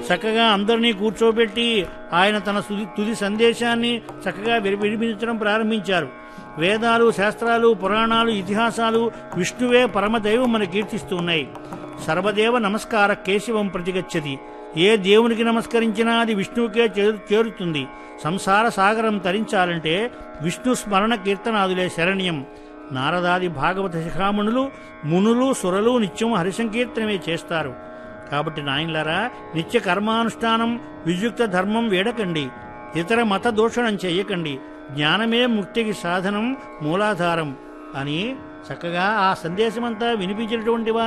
చక్కగా అందరినీ కూర్చోబెట్టి ఆయన తన తుది తుది సందేశాన్ని చక్కగా విరి- వినిపించడం ప్రారంభించారు వేదాలు శాస్త్రాలు పురాణాలు ఇతిహాసాలు విష్ణువే పరమదైవం మన కీర్తిస్తున్నాయి సర్వదేవ నమస్కార కేశవం ప్రతిగచ్చది ఏ దేవునికి నమస్కరించినా అది విష్ణువుకే చేరు- చేరుతుంది సంసార సాగరం తరించాలంటే విష్ణు స్మరణ కీర్తనాదులే శరణ్యం నారదాది భాగవత శిఖామణులు మునులు సురలు నిత్యం హరిసంకీర్తనమే చేస్తారు కాబట్టి నాయనలారా నిత్య కర్మానుష్ఠానం వియుక్త ధర్మం వేడకండి ఇతర మత దూషణం చెయ్యకండి జ్ఞానమే ముక్తికి సాధనం మూలాధారం అని చక్కగా ఆ సందేశమంతా వినిపించినటువంటి వారు